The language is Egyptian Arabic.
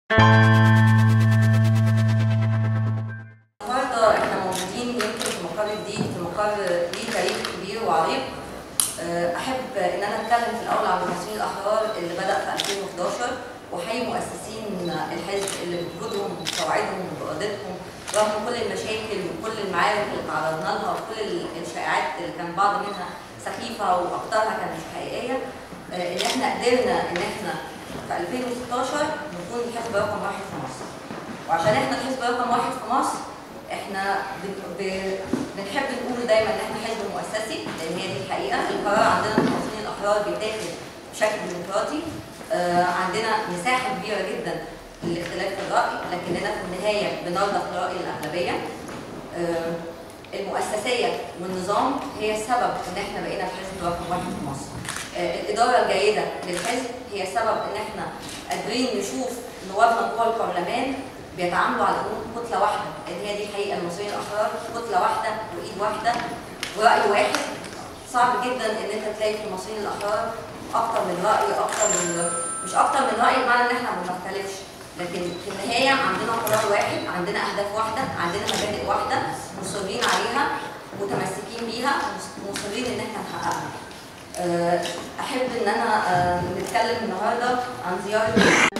النهارده احنا موجودين يمكن في مقر جديد في مقر ليه تاريخ كبير وعريق أه، احب ان انا اتكلم في الاول عن المصريين الاحرار اللي بدا في 2011 واحيي مؤسسين الحزب اللي بوجودهم وقواعدهم وقادتهم رغم كل المشاكل وكل المعارك اللي تعرضنا لها وكل ال- الشائعات اللي كان بعض منها سخيفه واكثرها كانت مش حقيقيه أه، ان احنا قدرنا ان احنا في 2016 نكون الحزب رقم واحد في مصر وعشان احنا الحزب رقم واحد في مصر احنا بن- ب- بنحب نقول دايما ان احنا حزب مؤسسي لان هي دي الحقيقه القرار عندنا في المواطنين الاحرار بيتاخد بشكل ديمقراطي آه عندنا مساحه كبيره جدا للاختلاف في الراي لكننا في النهايه بنرضى راي الاغلبيه آه المؤسسيه والنظام هي السبب ان احنا بقينا الحزب رقم واحد في مصر آه الاداره الجيده للحزب هي سبب ان احنا قادرين نشوف نوابنا جوه البرلمان بيتعاملوا على انهم كتله واحده لان هي دي الحقيقه المصريين الاحرار كتله واحده وايد واحده وراي واحد صعب جدا ان انت تلاقي في المصريين الاحرار اكتر من راي اكتر من مش اكتر من راي بمعنى ان احنا ما بنختلفش لكن في النهايه عندنا قرار واحد عندنا اهداف واحده عندنا مبادئ واحده مصرين عليها متمسكين بيها مصرين ان احنا نحققها أه، احب ان انا أه، نتكلم النهارده عن زياره